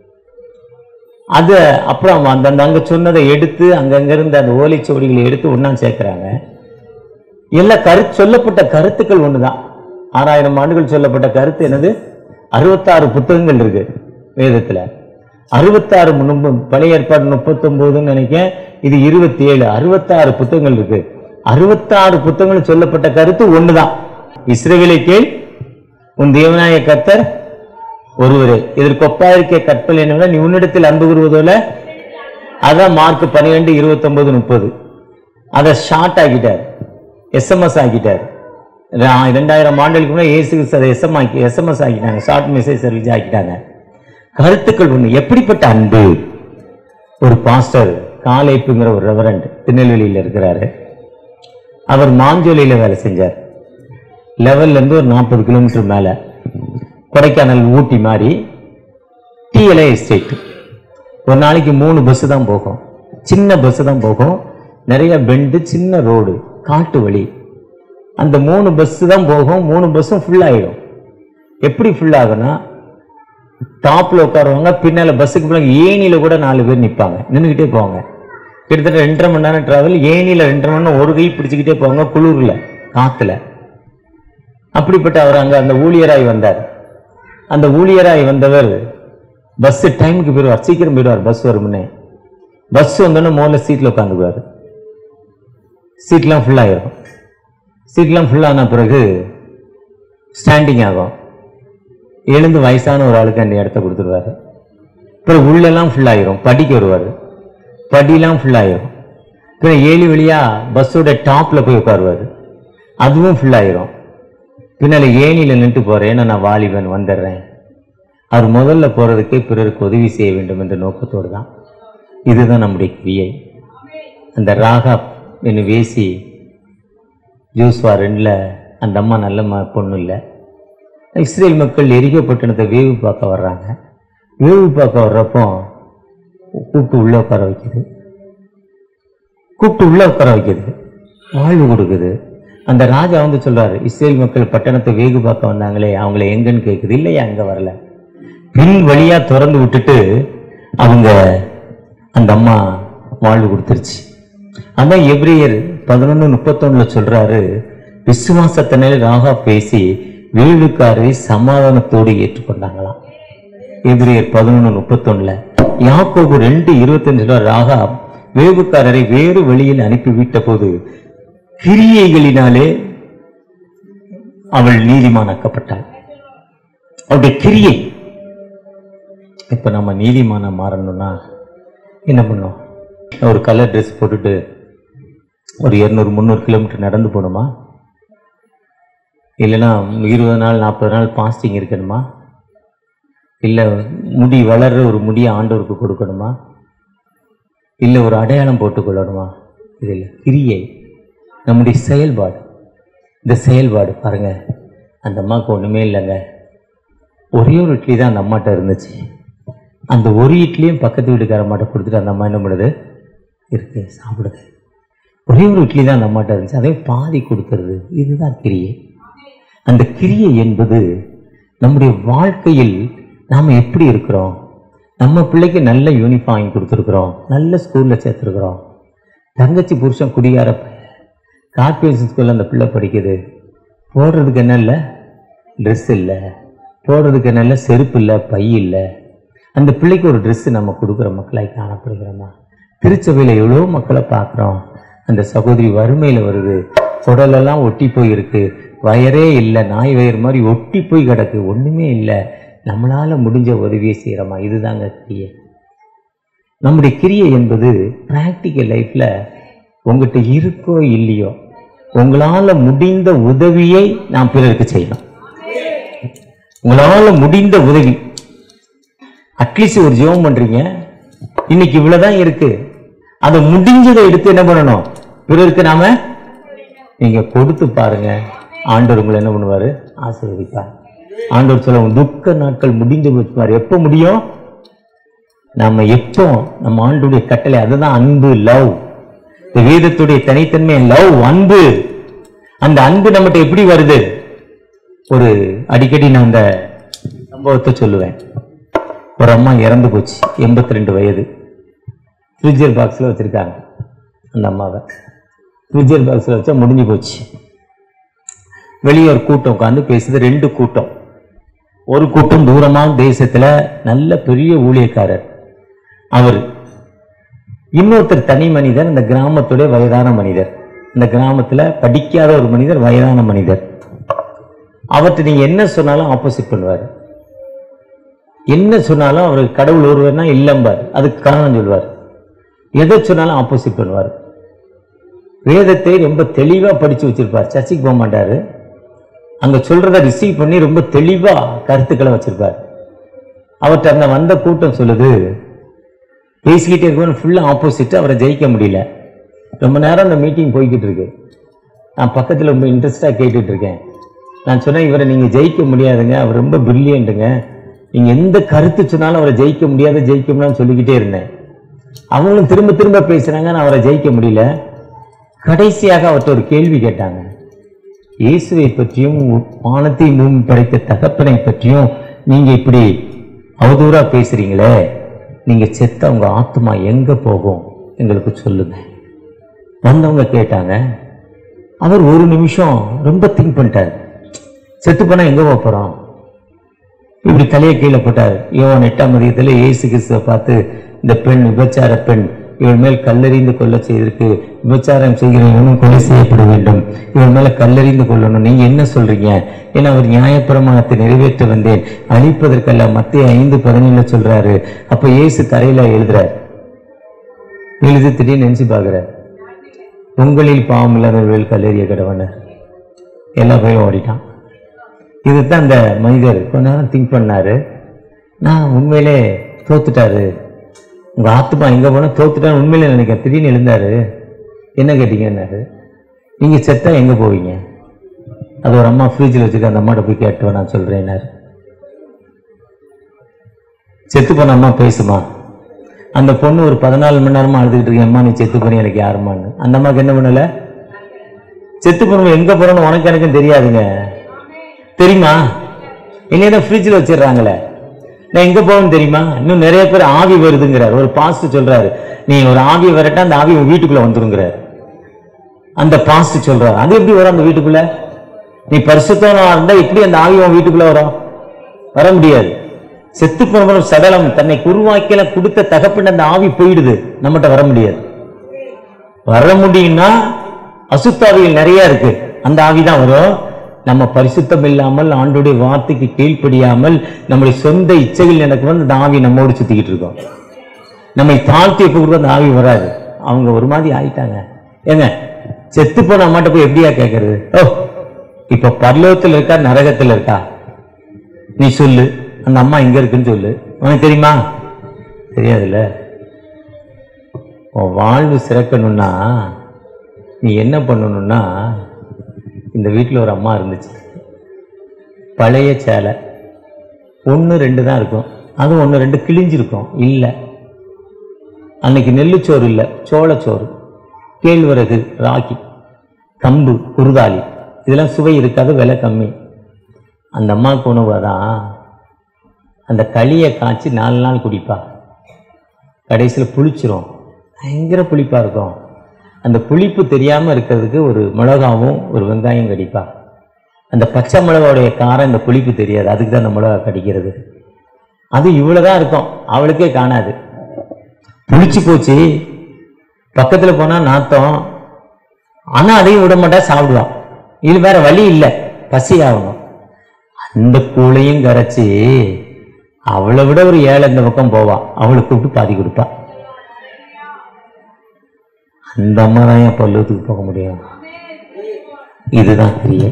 அது அப்புறம் அந்த அந்த அங்க சொன்னதை எடுத்து அங்கங்க இருந்த அந்த ஓலைச்சுவடிகளை எடுத்து ஒண்ணா சேர்க்கிறாங்க எல்லா கரு சொல்லப்பட்ட கருத்துக்கள் ஒண்ணுதான் ஆறாயிரம் ஆண்டுகள் சொல்லப்பட்ட கருத்து என்னது அறுபத்தாறு புத்தகங்கள் இருக்கு வேதத்துல அறுபத்தாறு முன்பு பழைய ஏற்பாடு முப்பத்தொன்பதுன்னு நினைக்கிறேன் இது இருபத்தி ஏழு அறுபத்தாறு புத்தகங்கள் இருக்கு அறுபத்தாறு புத்தகங்கள் சொல்லப்பட்ட கருத்து ஒண்ணுதான் இஸ்ரவேலை கேள் உன் தேவனாய கர்த்தர் ஒருவரே இதற்கு ஒப்பாயிருக்க கற்பல் என்னவென்னா நீ உன்னிடத்தில் அன்பு கூறுவதோல அதான் மார்க் பன்னிரெண்டு இருபத்தொன்பது முப்பது அதை ஷார்ட் ஆக்கிட்டார் எஸ்எம்எஸ் ஆக்கிட்டார் ரா- ரெண்டாயிரம் ஆண்டுகளுக்கு முன்னாடி இயேசு கிறிஸ்து அதை எஸ்எம் ஆக்கி எஸ்எம்எஸ் ஆக்கிட்டாங்க ஷார்ட் மெசேஜ் சர்வீஸ் ஆக்கிட்டாங்க கருத்துக்கள் ஒண்ணு எப்படிப்பட்ட அன்பு ஒரு பாஸ்டர் காலேப்புங்கிற ஒரு ரெவரண்ட் திருநெல்வேலியில் இருக்கிறாரு அவர் மாஞ்சோலியில வேலை செஞ்சார் லெவல்ல இருந்து ஒரு நாற்பது கிலோமீட்டர் மேல கொடைக்கானல் ஊட்டி மாதிரி டிஎல்ஏ எஸ்டேட் ஒரு நாளைக்கு மூணு பஸ் தான் போகும் சின்ன பஸ் தான் போகும் நிறைய பெண்டு சின்ன ரோடு காட்டு வழி அந்த மூணு பஸ் தான் போகும் மூணு பஸ்ஸும் ஃபுல் ஆயிடும் எப்படி ஃபுல் ஆகும்னா டாப்ல உட்காருவாங்க பின்னால பஸ்ஸுக்கு பின்னால ஏணியில கூட நாலு பேர் நிப்பாங்க நின்றுக்கிட்டே போவாங்க கிட்டத்தட்ட ரெண்டரை மணி நேரம் டிராவல் ஏணியில ரெண்டரை மணி நேரம் ஒரு கை பிடிச்சுக்கிட்டே போவாங்க குளிர்ல காத்துல அப்படிப்பட்ட அவர் அங்க அந்த ஊழியராய் வந்தார் அந்த ஊழியராய் வந்தவர் பஸ் டைமுக்கு போயிடுவார் சீக்கிரம் போயிடுவார் பஸ் வருமுன்னே பஸ் வந்தோடனே முதல்ல சீட்ல உட்காந்துக்குவார் சீட்லாம் ஃபுல் ஆயிரும் சீட்லாம் ஃபுல் ஆன பிறகு ஸ்டாண்டிங் ஆகும் எழுந்து வயசான ஒரு ஆளுக்கு அந்த இடத்த கொடுத்துருவாரு அப்புறம் உள்ளெல்லாம் ஃபுல் ஆயிரும் படிக்கு வருவார் படிலாம் ஃபுல் ஆயிரும் அப்புறம் ஏழு வழியா பஸ்ஸோட டாப்ல போய் உட்காருவார் அதுவும் ஃபுல் ஆயிரும் பின்னால ஏணியில நின்று போறேன் நான் வாலிபன் வந்துடுறேன் அவர் முதல்ல போறதுக்கே பிறருக்கு உதவி செய்ய வேண்டும் என்ற நோக்கத்தோடு தான் இதுதான் நம்முடைய கிரியை அந்த ராகா என்னும் வேசி ஜூஸ்வா ரெண்டில் அந்த அம்மா நல்ல ம பொண்ணு இல்லை இஸ்ரேல் மக்கள் எரிகோ பட்டணத்தை வேவு பார்க்க வர்றாங்க வேவு பார்க்க வர்றப்போ கூப்பிட்டு உள்ள உட்கார வைக்குது கூப்பிட்டு உள்ள உட்கார வைக்குது வாழ்வு கொடுக்குது அந்த ராஜா வந்து சொல்றாரு இஸ்ரேல் மக்கள் பட்டணத்தை வேகு பார்க்க வந்தாங்களே அவங்கள எங்கன்னு கேட்குது இல்லையா அங்க வரல பின் வழியா திறந்து விட்டுட்டு அவங்க அந்த அம்மா வாழ்வு கொடுத்துருச்சு அதான் எப்ரியர் பதினொன்று முப்பத்தொன்னுல சொல்றாரு விசுவாசத்தினால ராகா பேசி வேலுக்காரை சமாதானத்தோடு ஏற்றுக்கொண்டாங்களாம் எபிரியர் பதினொன்று முப்பத்தொன்னுல யாக்கோபு ரெண்டு இருபத்தஞ்சுல ராகா வேவுக்காரரை வேறு வழியில் அனுப்பிவிட்ட போது கிரியைகளினாலே அவள் நீதிமானாக்கப்பட்டாள் அவருடைய கிரியை இப்ப நம்ம நீதிமானா மாறணும்னா என்ன பண்ணோம் ஒரு கலர் ட்ரெஸ் போட்டுட்டு ஒரு இருநூறு முந்நூறு கிலோமீட்டர் நடந்து போகணுமா இல்லைன்னா இருபது நாள் நாற்பது நாள் பாஸ்டிங் இருக்கணுமா இல்லை முடி வளர்ற ஒரு முடியை ஆண்டவருக்கு கொடுக்கணுமா இல்லை ஒரு அடையாளம் போட்டுக்கொள்ளணுமா இது இல்லை கிரியை நம்முடைய செயல்பாடு இந்த செயல்பாடு பாருங்க அந்த அம்மாவுக்கு ஒன்றுமே இல்லைங்க ஒரே ஒரு இட்லி தான் அந்த அம்மாட்ட இருந்துச்சு அந்த ஒரு இட்லியும் பக்கத்து வீட்டுக்கார அம்மாட்ட கொடுத்துட்டு அந்த அம்மா என்ன பண்ணுது இருக்கு சாப்பிடுது ஒரே ஒரு இட்லி தான் அந்த அம்மாட்ட இருந்துச்சு அதே பாதி கொடுக்கறது இதுதான் கிரியை அந்த கிரியை என்பது நம்முடைய வாழ்க்கையில் நாம் எப்படி இருக்கிறோம் நம்ம பிள்ளைக்கு நல்ல யூனிஃபார்ம் வாங்கி கொடுத்துருக்குறோம் நல்ல ஸ்கூலில் சேர்த்துருக்குறோம் தங்கச்சி புருஷன் குடிகார கார்பரேஷன் ஸ்கூலில் அந்த பிள்ளை படிக்குது போடுறதுக்கு என்ன இல்லை ட்ரெஸ் இல்லை போடுறதுக்கு என்ன இல்லை செருப்பு இல்லை பை இல்லை அந்த பிள்ளைக்கு ஒரு Dress நம்ம கொடுக்குற மக்களாய் காணப்படுகிறோமா திருச்சபையில் எவ்வளோ மக்களை பார்க்குறோம் அந்த சகோதரி வறுமையில் வருது குடலெல்லாம் ஒட்டி போய் இருக்கு வயரே இல்லை நாய் வயிறு மாதிரி ஒட்டி போய் கிடக்கு ஒன்றுமே இல்லை நம்மளால முடிஞ்ச உதவியை செய்கிறோமா இதுதாங்க கிரியை நம்முடைய கிரியை என்பது ப்ராக்டிக்கல் லைஃப்பில் உங்ககிட்ட இருக்கோ இல்லையோ உங்களால முடிந்த உதவியை நாம் பிறருக்கு செய்யணும் உங்களால முடிந்த உதவி அட்லீஸ்ட் ஒரு ஜெபம் பண்றீங்க இன்னைக்கு இவ்வளவுதான் இருக்கு அதை முடிஞ்சதை எடுத்து என்ன பண்ணணும் பிறருக்கு நாம நீங்க கொடுத்து பாருங்க ஆண்டவர் உங்களை என்ன பண்ணுவாரு ஆசீர்வதிப்பார் ஆண்டவர் சொல்ல துக்க நாட்கள் முடிஞ்சு போச்சுப்பாரு எப்ப முடியும் நம்ம எப்போ நம்ம ஆண்டுடைய கட்டளை அதுதான் அன்பு லவ் இந்த வேதத்துடைய தனித்தன்மை லவ் அன்பு அந்த அன்பு நம்மகிட்ட எப்படி வருது ஒரு அடிக்கடி நான் அந்த சம்பவத்தை சொல்லுவேன் ஒரு அம்மா இறந்து போச்சு எண்பத்தி ரெண்டு வயது ஃப்ரிட்ஜர் பாக்ஸில் வச்சுருக்காங்க அந்த அம்மாவை ஃப்ரிட்ஜர் பாக்ஸில் வச்சா முடிஞ்சு போச்சு வெளியே ஒரு கூட்டம் உட்காந்து பேசுது ரெண்டு கூட்டம் ஒரு கூட்டம் தூரமான தேசத்துல நல்ல பெரிய ஊழியக்காரர் அவர் இன்னொருத்தர் தனி மனிதர் அந்த கிராமத்துடைய வயதான மனிதர் இந்த கிராமத்துல படிக்காத ஒரு மனிதர் வயதான மனிதர் அவர்கிட்ட நீங்க என்ன சொன்னாலும் ஆப்போசிட் பண்ணுவார் என்ன சொன்னாலும் அவருக்கு கடவுள் ஒருவர்னா இல்லம்பார் அதுக்கு காரணம் சொல்வார் எதை சொன்னாலும் ஆப்போசிட் பண்ணுவார் வேதத்தை ரொம்ப தெளிவா படிச்சு வச்சிருப்பார் சர்ச்சைக்கு போக மாட்டாரு அங்க சொல்றத ரிசீவ் பண்ணி ரொம்ப தெளிவா கருத்துக்களை வச்சிருப்பார் அவர்கிட்ட அந்த வந்த கூட்டம் சொல்லுது பேசிக்கிட்டே இருக்கவன் ஃபுல்லா ஆப்போசிட் அவரை ஜெயிக்க முடியல ரொம்ப நேரம் அந்த மீட்டிங் போய்கிட்டு இருக்கு நான் பக்கத்துல ரொம்ப இன்ட்ரெஸ்டா கேட்டுட்டு இருக்கேன் நான் சொன்னேன் இவரை நீங்க ஜெயிக்க முடியாதுங்க அவர் ரொம்ப பிரில்லியன்ட்டுங்க நீங்க எந்த கருத்து சொன்னாலும் அவரை ஜெயிக்க முடியாது ஜெயிக்க முடியாதுன்னு சொல்லிக்கிட்டே இருந்தேன் அவங்களும் திரும்ப திரும்ப பேசுறாங்க நான் அவரை ஜெயிக்க முடியல கடைசியாக அவர்கிட்ட ஒரு கேள்வி கேட்டாங்க இயேசுவை பற்றியும் வானத்தை பூமி படைத்த தகப்பனை பற்றியும் நீங்க இப்படி அவதூறா பேசுறீங்களே நீங்க செத்த உங்க ஆத்மா எங்க போகும் எங்களுக்கு சொல்லுங்க வந்தவங்க கேட்டாங்க அவர் ஒரு நிமிஷம் ரொம்ப திங்க் பண்ணிட்டார் செத்து போனா எங்க போக போறோம் இப்படி தலையை கீழே போட்டார் யோவான் எட்டாம் மதியத்தில் இயேசு கிறிஸ்துவை பார்த்து இந்த பெண் விபச்சார பெண் இவன் மேல் கல்லறிந்து கொள்ள செய்திருக்கு விபச்சாரம் செய்கிறவனும் கொலை செய்யப்பட வேண்டும் இவன் மேல கல்லறிந்து கொள்ளணும் நீங்க என்ன சொல்றீங்க ஏன்னா அவர் நியாயப்பிரமாணத்தை நிறைவேற்ற வந்தேன் அழிப்பதற்கல்ல மத்திய ஐந்து பதினேழுல சொல்றாரு அப்ப இயேசு தரையில எழுதுறார் எழுதி திடீர்னு நினைச்சு பாக்குறார் உங்களில் பாவம் இல்லாதவர்கள் கல்லெறிய கடவனர் எல்லா பையும் ஓடிட்டான் இதுதான் அந்த மனிதர் கொஞ்ச நேரம் திங்க் பண்ணாரு நான் உண்மையிலே தோத்துட்டாரு உங்க ஆத்மா எங்க போனா தோத்துட்டான்னு உண்மையிலே நினைக்கிறேன் திடீர்னு எழுந்தாரு என்ன கேட்டீங்கன்னாரு நீங்க செத்தா எங்க போவீங்க அது ஒரு அம்மா ஃப்ரிட்ஜில் வச்சுக்க அந்த அம்மாட்ட போய் கேட்டு நான் சொல்றேன்னாரு செத்து போன அம்மா பேசுமா அந்த பொண்ணு ஒரு பதினாலு மணி நேரமா அழுதுகிட்டு இருக்கேன் அம்மா நீ செத்து போனி எனக்கு யாருமான்னு அந்த அம்மாக்கு என்ன பண்ணல செத்து போனவங்க எங்க போறோம்னு உனக்கு எனக்கும் தெரியாதுங்க தெரியுமா என்னையதான் ஃப்ரிட்ஜில் வச்சிடுறாங்களே நான் எங்க போவேன்னு தெரியுமா இன்னும் நிறைய பேர் ஆவி வருதுங்கிறார் ஒரு பாஸ்ட் சொல்றாரு நீ ஒரு ஆவி வரட்டா அந்த ஆவி உன் வீட்டுக்குள்ள வந்துருங்கிறார் அந்த பாஸ்ட் சொல்றாரு அது எப்படி வரும் அந்த வீட்டுக்குள்ள நீ பரிசுத்தவனா இருந்தா எப்படி அந்த ஆவி உன் வீட்டுக்குள்ள வரும் வர முடியாது செத்து போனவன் சடலம் தன்னை குருவாக்கில கொடுத்த தகப்பின் அந்த ஆவி போயிடுது நம்மகிட்ட வர முடியாது வர முடியும்னா அசுத்தாவிகள் நிறைய இருக்கு அந்த ஆவி தான் வரும் நம்ம பரிசுத்தம் இல்லாமல் ஆண்டுடைய வார்த்தைக்கு கீழ்ப்படியாமல் நம்முடைய சொந்த இச்சைகள் எனக்கு வந்து அந்த ஆவி நம்மோடு சுத்திக்கிட்டு இருக்கோம் நம்மை தாழ்த்தி கூட அந்த ஆவி வராது அவங்க ஒரு மாதிரி ஆயிட்டாங்க ஏங்க செத்து போன அம்மாட்ட போய் எப்படியா கேட்கறது ஓ இப்ப பரலோகத்துல இருக்கா நரகத்துல இருக்கா நீ சொல்லு அந்த அம்மா எங்க இருக்குன்னு சொல்லு உனக்கு தெரியுமா தெரியாதுல்ல உன் வாழ்வு சிறக்கணும்னா நீ என்ன பண்ணணும்னா இந்த வீட்டில் ஒரு அம்மா இருந்துச்சு பழைய சேலை ஒன்று ரெண்டு தான் இருக்கும் அதுவும் ஒன்று ரெண்டு கிழிஞ்சிருக்கும் இல்லை அன்னைக்கு நெல்லுச்சோறு இல்லை சோளச்சோறு கேழ்வரகு ராகி கம்பு குருதாளி இதெல்லாம் சுவை இருக்காது விலை கம்மி அந்த அம்மாவுக்கு உணவு தான் அந்த களியை காய்ச்சி நாலு நாள் குடிப்பா கடைசியில் புளிச்சிரும் பயங்கர புளிப்பாக இருக்கும் அந்த புளிப்பு தெரியாமல் இருக்கிறதுக்கு ஒரு மிளகாவும் ஒரு வெங்காயம் கடிப்பா அந்த பச்சை மிளகாவுடைய காரம் இந்த புளிப்பு தெரியாது அதுக்கு தான் அந்த மிளகா கடிக்கிறது அது இவ்வளோதான் இருக்கும் அவளுக்கே காணாது புளிச்சு போச்சு பக்கத்தில் போனால் நாத்தம் ஆனால் அதையும் விட மாட்டா சாப்பிடுவான் இது வேற வழி இல்லை பசி ஆகணும் அந்த கூழையும் கரைச்சி அவளை விட ஒரு ஏழை இந்த பக்கம் போவா அவளுக்கு கூப்பிட்டு பாதி கொடுப்பா அந்த அம்மா தான் என் பல்லூத்துக்கு போக முடியும் இதுதான் கிரியை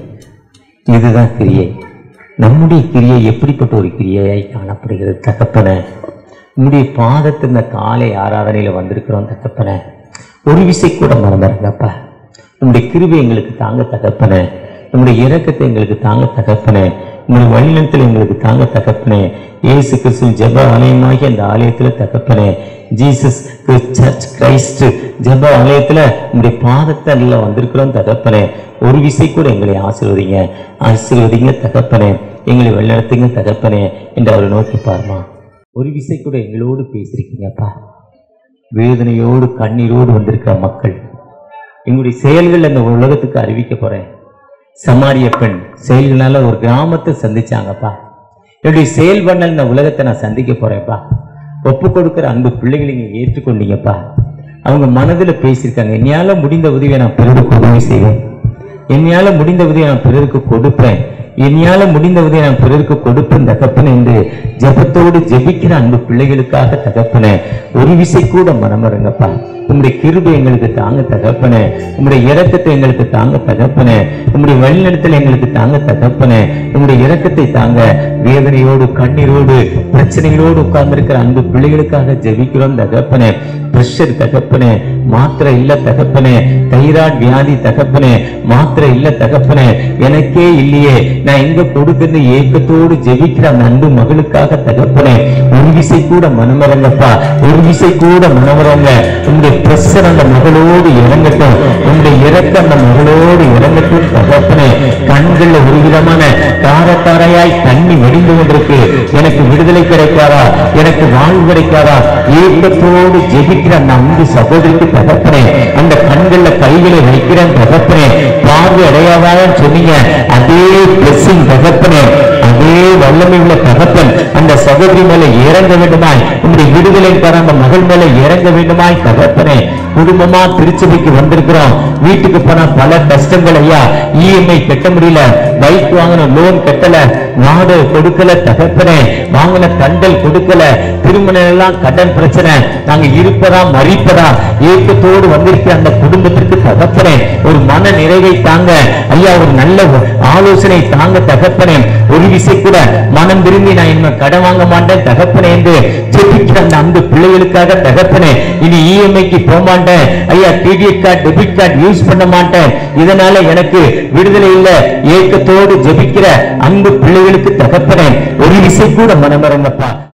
இதுதான் கிரியை நம்முடைய கிரியை எப்படிப்பட்ட ஒரு கிரியையாய் காணப்படுகிறது தகப்பன உன்னுடைய பாதத்து இந்த காலை ஆராதனையில வந்திருக்கிறோம் தகப்பன ஒரு விசை கூட மறந்துருங்கப்பா உங்களுடைய கிருபை எங்களுக்கு தாங்க தகப்பன உங்களுடைய இரக்கத்தை எங்களுக்கு தாங்க தகப்பன உங்களுடைய வழிநடத்தல் எங்களுக்கு தாங்க தகப்பனே இயேசு கிறிஸ்து ஜெப ஆலயமாகி அந்த ஆலயத்துல தகப்பனே ஜீசஸ் சர்ச் கிரைஸ்ட் ஜெப ஆலயத்துல உங்களுடைய பாதத்தை நல்லா வந்திருக்கிறோம் தகப்பனே ஒரு விசை கூட எங்களை ஆசீர்வதிங்க ஆசீர்வதிங்க தகப்பனே எங்களை வழிநடத்துங்க தகப்பனே என்று அவரை நோக்கி பாருமா ஒரு விசை கூட எங்களோடு பேசியிருக்கீங்கப்பா வேதனையோடு கண்ணீரோடு வந்திருக்கிற மக்கள் எங்களுடைய செயல்கள் அந்த உலகத்துக்கு அறிவிக்க போறேன் சமாரிய பெண் செயல்களால ஒரு கிராமத்தை சந்திச்சாங்கப்பா என்னுடைய செயல் பண்ணல் இந்த உலகத்தை நான் சந்திக்க போறேன்ப்பா ஒப்பு கொடுக்கிற அன்பு பிள்ளைகளை நீங்க ஏற்றுக்கொண்டீங்கப்பா அவங்க மனதுல பேசியிருக்காங்க என்னால முடிந்த உதவியை நான் பிறருக்கு உதவி செய்வேன் என்னால முடிந்த உதவியை நான் பிறருக்கு கொடுப்பேன் என்னால முடிந்த உதவியை நான் பிறருக்கு கொடுப்பேன் தகப்பனே என்று ஜெபத்தோடு ஜெபிக்கிற அன்பு பிள்ளைகளுக்காக தகப்பனே ஒரு விசை கூட மனமருங்கப்பா உம்முடைய கிருபை எங்களுக்கு தாங்க தகப்பனே உம்முடைய இரக்கத்தை எங்களுக்கு தாங்க தகப்பனே உம்முடைய வழிநடத்தல் எங்களுக்கு தாங்க தகப்பனே உம்முடைய இரக்கத்தை தாங்க வேதனையோடு கண்ணீரோடு பிரச்சனைகளோடு உட்கார்ந்திருக்கிற அன்பு பிள்ளைகளுக்காக ஜெபிக்கிறோம் தகப்பனே பிரஷர் தகப்பனே மாத்திரை இல்ல தகப்பனே தைராய்டு வியாதி தகப்பனே மாத்திரை இல்ல தகப்பனே எனக்கே இல்லையே நான் எங்க கொடுக்குறது ஏக்கத்தோடு ஜெபிக்கிற அந்த அன்பு மகளுக்காக தகப்பனே ஒரு விசை கூட மனமரங்கப்பா ஒரு விசை கூட மனமரங்க உங்களுடைய பிரஷர் அந்த மகளோடு இறங்கட்டும் உங்களுடைய இறக்க அந்த மகளோடு இறங்கட்டும் தகப்பனே கண்கள்ல ஒரு விதமான தாரத்தாரையாய் தண்ணி வடிந்து கொண்டிருக்கு எனக்கு விடுதலை கிடைக்காதா எனக்கு வாழ்வு கிடைக்காதா ஏக்கத்தோடு ஜெபிக்கிற அந்த அன்பு சகோதரிக்கு தகப்பனே அந்த கண்கள்ல கைகளை வைக்கிறேன் தகப்பனே பார்வை அடையாதான்னு சொன்னீங்க அதே blessing தகப்பனே அதே வல்லமை உள்ள தகப்பன் அந்த சகோதரி மேல இறங்க வேண்டுமாய் உங்களுடைய விடுதலை தர அந்த மகள் மேல இறங்க வேண்டுமாய் தகப்பனே குடும்பமா திருச்சபைக்கு வந்திருக்கிறோம் வீட்டுக்கு போனா பல கஷ்டங்கள் ஐயா இஎம்ஐ கட்ட முடியல பைக் வாங்கின லோன் கட்டல நாடு கொடுக்கல தகப்பனே வாங்கின தண்டல் கொடுக்கல திருமணம் எல்லாம் கடன் பிரச்சனை நாங்க இருப்பதா மறிப்பதா ஏக்கத்தோடு வந்திருக்கிற அந்த குடும்பத்திற்கு தகப்பனே ஒரு மன நிறைவை தாங்க ஐயா ஒரு நல்ல ஆலோசனை தாங்க தகப்பனே ஒரு விசை கூட மனம் திரும்பி நான் இனிமே கடன் வாங்க மாட்டேன் தகப்பனே என்று ஜெபிக்கிற அந்த அன்பு பிள்ளைகளுக்காக தகப்பனே இனி இஎம்ஐக்கு போக மாட்டேன் ஐயா credit card debit card use பண்ண மாட்டேன் இதனால எனக்கு விடுதலை இல்ல ஏக்கத்தோடு ஜெபிக்கிற அன்பு பிள்ளைகளுக்கு தகப்பனே ஒரு விசை கூட மனமரங்கப்பா